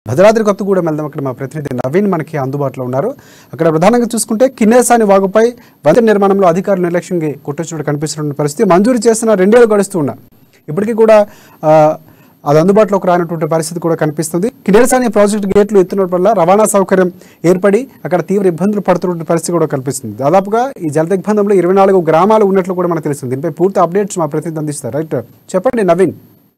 భద్రాద్రి కొత్తగూడెం వెళ్దాం అక్కడ మా ప్రతినిధి నవీన్ మనకి అందుబాటులో ఉన్నారు అక్కడ ప్రధానంగా చూసుకుంటే కిన్నేసాని వాగుపై వంతెన నిర్మాణంలో అధికారులు నిర్లక్ష్యంగా కొట్టొచ్చినట్టు కనిపిస్తున్న పరిస్థితి మంజూరు చేసిన రెండేళ్ళు గడుస్తూ ఉన్నారు ఇప్పటికీ కూడా ఆ, అది అందుబాటులోకి రానటువంటి పరిస్థితి కూడా కనిపిస్తుంది కినేసాని ప్రాజెక్టు గేట్లు ఎత్తునడం వల్ల రవాణా సౌకర్యం ఏర్పడి అక్కడ తీవ్ర ఇబ్బందులు పడుతున్న పరిస్థితి కూడా కనిపిస్తుంది దాదాపుగా ఈ జల దిగ్బంధంలో ఇరవై నాలుగు గ్రామాలు ఉన్నట్లు కూడా మనకు తెలుస్తుంది దీనిపై పూర్తి అప్డేట్స్ మా ప్రతినిధి అందిస్తారు రైట్ చెప్పండి నవీన్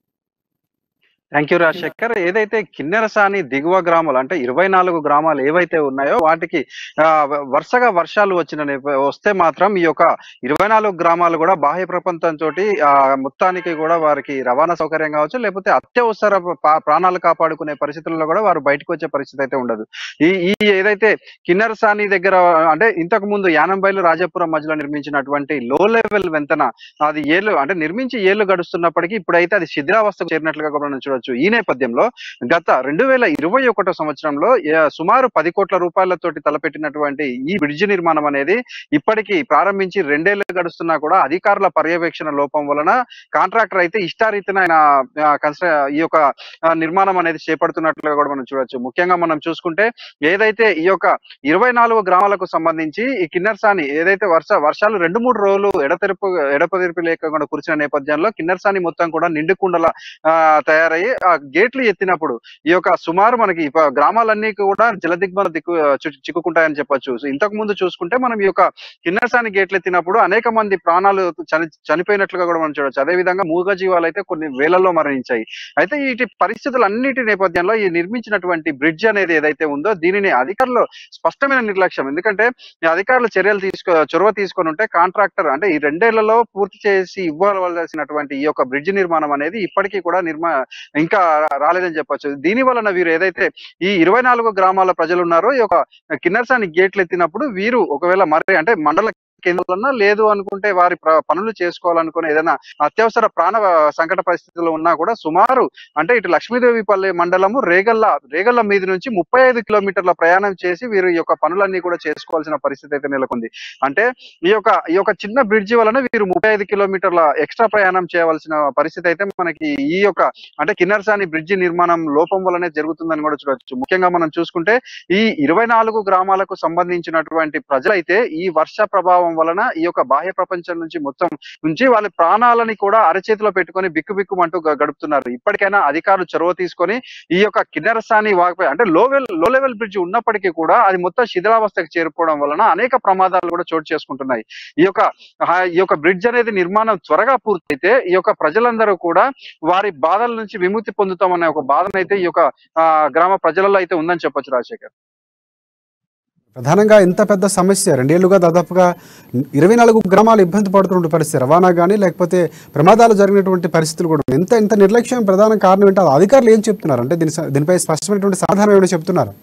థ్యాంక్ యూ రాజశేఖర్ ఏదైతే కిన్నెరసాని దిగువ గ్రామాలు అంటే ఇరవై నాలుగు గ్రామాలు ఏవైతే ఉన్నాయో వాటికి ఆ, వ- వరుసగా వర్షాలు వచ్చిన నేప- వస్తే మాత్రం ఈ యొక్క ఇరవై నాలుగు గ్రామాలు కూడా బాహ్య ప్రపంచంతో మొత్తానికి కూడా వారికి రవాణా సౌకర్యం కావచ్చు లేకపోతే అత్యవసర ప- ప్రాణాలు కాపాడుకునే పరిస్థితుల్లో కూడా వారు బయటకు వచ్చే పరిస్థితి అయితే ఉండదు ఈ ఈ ఏదైతే కిన్నెరసాని దగ్గర అంటే ఇంతకు ముందు యానంబైలు రాజాపురం మధ్యలో నిర్మించినటువంటి లో లెవెల్ వెంతన అది ఏళ్ళు అంటే నిర్మించి ఏళ్ళు గడుస్తున్నప్పటికీ ఇప్పుడైతే అది శిథిలావస్థకు చేరినట్లుగా కూడా మనం చూడొచ్చు ఈ నేపథ్యంలో గత రెండు వేల ఇరవై ఒకటో సంవత్సరంలో ఏ- సుమారు పది కోట్ల రూపాయలతోటి తలపెట్టినటువంటి ఈ బ్రిడ్జి నిర్మాణం అనేది ఇప్పటికీ ప్రారంభించి రెండేళ్లు గడుస్తున్నా కూడా అధికారుల పర్యవేక్షణ లోపం వలన కాంట్రాక్టర్ అయితే ఇష్టారీతిన ఆయన ఆ, కన్స్ట్ర ఈ యొక్క ఆ, నిర్మాణం అనేది చేపడుతున్నట్లుగా కూడా మనం చూడొచ్చు ముఖ్యంగా మనం చూసుకుంటే ఏదైతే ఈ యొక్క ఇరవై నాలుగు గ్రామాలకు సంబంధించి ఈ కిన్నెరసాని ఏదైతే వర్ష వర్షాలు రెండు మూడు రోజులు ఎడతెరుపు ఎడపదిరిపి లేకుండా కురిసిన నేపథ్యంలో కిన్నెరసాని మొత్తం కూడా నిండుకుండల ఆ, తయారయ్యి ఆ గేట్లు ఎత్తినప్పుడు ఈ యొక్క సుమారు మనకి ప- గ్రామాలన్నీ కూడా జల దిగ్బంధ దిక్కు చి- చిక్కుకుంటాయని చెప్పొచ్చు సో ఇంతకు ముందు చూసుకుంటే మనం ఈ యొక్క కిన్నెరసాని గేట్లు ఎత్తినప్పుడు అనేక మంది ప్రాణాలు చని చనిపోయినట్లుగా కూడా మనం చూడొచ్చు అదే విధంగా మూగ జీవాలు అయితే కొన్ని వేలల్లో మరణించాయి అయితే ఈ పరిస్థితులన్నిటి నేపథ్యంలో ఈ నిర్మించినటువంటి బ్రిడ్జ్ అనేది ఏదైతే ఉందో దీనిని అధికారులు స్పష్టమైన నిర్లక్ష్యం ఎందుకంటే ఈ అధికారులు చర్యలు తీసుకో చొరవ తీసుకొని ఉంటే కాంట్రాక్టర్ అంటే ఈ రెండేళ్లలో పూర్తి చేసి ఇవ్వవలసినటువంటి ఈ యొక్క బ్రిడ్జ్ నిర్మాణం అనేది ఇప్పటికీ కూడా నిర్మా ఇంకా రాలేదని చెప్పొచ్చు దీని వలన వీరు ఏదైతే ఈ ఇరవై నాలుగు గ్రామాల ప్రజలు ఉన్నారో ఈ యొక్క కిన్నెరసాని గేట్లు ఎత్తినప్పుడు వీరు ఒకవేళ మరి అంటే మండల కేంద్రాలన్నా లేదు అనుకుంటే వారి ప్ర- పనులు చేసుకోవాలనుకునే ఏదైనా అత్యవసర ప్రాణ సంకట పరిస్థితుల్లో ఉన్నా కూడా సుమారు అంటే ఇటు లక్ష్మీదేవిపల్లి మండలము రేగల్ల రేగల్ల మీద నుంచి ముప్పై ఐదు కిలోమీటర్ల ప్రయాణం చేసి వీరు ఈ యొక్క పనులన్నీ కూడా చేసుకోవాల్సిన పరిస్థితి అయితే నెలకొంది అంటే ఈ యొక్క ఈ యొక్క చిన్న బ్రిడ్జి వలన వీరు ముప్పై ఐదు కిలోమీటర్ల ఎక్స్ట్రా ప్రయాణం చేయవలసిన పరిస్థితి అయితే మనకి ఈ యొక్క అంటే కిన్నెరసాని బ్రిడ్జి నిర్మాణం లోపం వల్లనే జరుగుతుందని కూడా చూడొచ్చు ముఖ్యంగా మనం చూసుకుంటే ఈ ఇరవై నాలుగు గ్రామాలకు సంబంధించినటువంటి ప్రజలైతే ఈ వర్ష ప్రభావం వలన ఈ యొక్క బాహ్య ప్రపంచం నుంచి మొత్తం నుంచి వాళ్ళ ప్రాణాలని కూడా అరచేతిలో పెట్టుకొని బిక్కు బిక్కుమంటూ గ- గడుపుతున్నారు ఇప్పటికైనా అధికారులు చొరవ తీసుకొని ఈ యొక్క కిన్నెరసాని వాగ్పై అంటే లో లెవెల్ లో లెవెల్ బ్రిడ్జ్ ఉన్నప్పటికీ కూడా అది మొత్తం శిథిలావస్థకు చేరుకోవడం వలన అనేక ప్రమాదాలు కూడా చోటు చేసుకుంటున్నాయి ఈ యొక్క ఆ, ఈ యొక్క బ్రిడ్జ్ అనేది నిర్మాణం త్వరగా పూర్తయితే ఈ యొక్క ప్రజలందరూ కూడా వారి బాధల నుంచి విముక్తి పొందుతామనే ఒక బాధనైతే ఈ యొక్క ఆ, గ్రామ ప్రజలలో అయితే ఉందని చెప్పొచ్చు రాజశేఖర్ ప్రధానంగా ఇంత పెద్ద సమస్య రెండేళ్లుగా దాదాపుగా ఇరవై నాలుగు గ్రామాలు ఇబ్బంది పడుతున్న పరిస్థితి రవాణా కానీ లేకపోతే ప్రమాదాలు జరిగినటువంటి పరిస్థితులు కూడా ఉన్నాయి. ఇంత ఇంత నిర్లక్ష్యం ప్రధాన కారణం ఏంటో అది అధికారులు ఏం చెప్తున్నారు అంటే దీని స- దీనిపై స్పష్టమైనటువంటి సమాధానం ఏమైనా చెప్తున్నారు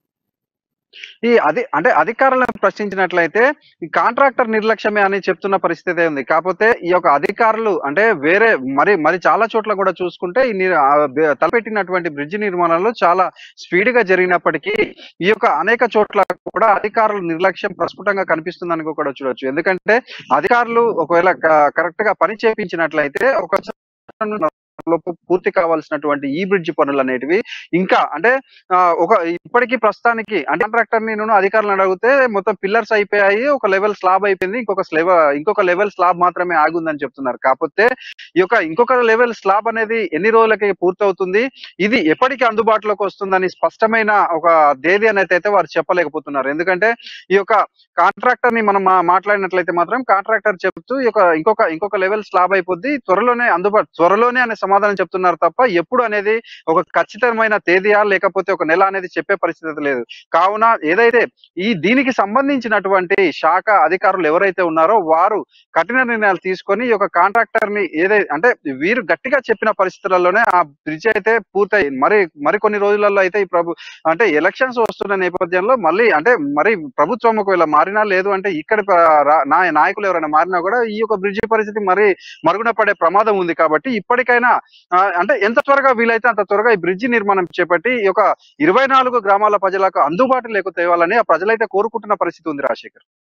ఈ అది అంటే అధికారులను ప్రశ్నించినట్లయితే ఈ కాంట్రాక్టర్ నిర్లక్ష్యమే అని చెప్తున్న పరిస్థితి ఉంది కాకపోతే ఈ యొక్క అధికారులు అంటే వేరే మరి మరి చాలా చోట్ల కూడా చూసుకుంటే ఈ ని- ఆ బె- తలపెట్టినటువంటి బ్రిడ్జి నిర్మాణంలో చాలా స్పీడ్ గా జరిగినప్పటికీ ఈ యొక్క అనేక చోట్ల కూడా అధికారుల నిర్లక్ష్యం ప్రస్ఫుటంగా కనిపిస్తుందని కూడా చూడొచ్చు ఎందుకంటే అధికారులు ఒకవేళ కరెక్ట్ గా పని చేపించినట్లయితే ఒక సంవత్సరం లోపు పూర్తి కావాల్సినటువంటి ఈ బ్రిడ్జ్ పనులు అనేటివి ఇంకా అంటే ఆ, ఒక ఇప్పటికీ ప్రస్తుతానికి అంటే కాంట్రాక్టర్ ని నేను అధికారులను అడిగితే మొత్తం పిల్లర్స్ అయిపోయాయి ఒక లెవెల్ స్లాబ్ అయిపోయింది ఇంకొక స్లెవ ఇంకొక లెవెల్ స్లాబ్ మాత్రమే ఆగుందని చెప్తున్నారు కాకపోతే ఈ యొక్క ఇంకొక లెవెల్ స్లాబ్ అనేది ఎన్ని రోజులకి పూర్తవుతుంది ఇది ఎప్పటికి అందుబాటులోకి వస్తుందని స్పష్టమైన ఒక తేదీ అనేది అయితే వారు చెప్పలేకపోతున్నారు ఎందుకంటే ఈ యొక్క కాంట్రాక్టర్ ని మనం మా- మాట్లాడినట్లయితే మాత్రం కాంట్రాక్టర్ చెప్తూ ఈ యొక్క ఇంకొక ఇంకొక లెవెల్ స్లాబ్ అయిపోద్ది త్వరలోనే అందుబాటు త్వరలోనే అనే సమాధానం చెప్తున్నారు తప్ప ఎప్పుడు అనేది ఒక ఖచ్చితమైన తేదీయా లేకపోతే ఒక నెల అనేది చెప్పే పరిస్థితి లేదు కావున ఏదైతే ఈ దీనికి సంబంధించినటువంటి శాఖ అధికారులు ఎవరైతే ఉన్నారో వారు కఠిన నిర్ణయాలు తీసుకొని ఈ యొక్క కాంట్రాక్టర్ ని ఏదైతే అంటే వీరు గట్టిగా చెప్పిన పరిస్థితులలోనే ఆ బ్రిడ్జ్ అయితే పూర్తయి మరి మరికొన్ని రోజులలో అయితే ఈ ప్రభు అంటే ఎలక్షన్స్ వస్తున్న నేపథ్యంలో మళ్ళీ అంటే మరి ప్రభుత్వం ఒకవేళ మారినా లేదు అంటే ఇక్కడ ప- రా- నా నాయకులు ఎవరైనా మారినా కూడా ఈ యొక్క బ్రిడ్జి పరిస్థితి మరి మరుగున పడే ప్రమాదం ఉంది కాబట్టి ఇప్పటికైనా ఆ, అంటే ఎంత త్వరగా వీలైతే అంత త్వరగా ఈ బ్రిడ్జి నిర్మాణం చేపట్టి ఈ యొక్క ఇరవై నాలుగు గ్రామాల ప్రజలకు అందుబాటులోకి తేవాలని ఆ ప్రజలైతే కోరుకుంటున్న పరిస్థితి ఉంది రాజశేఖర్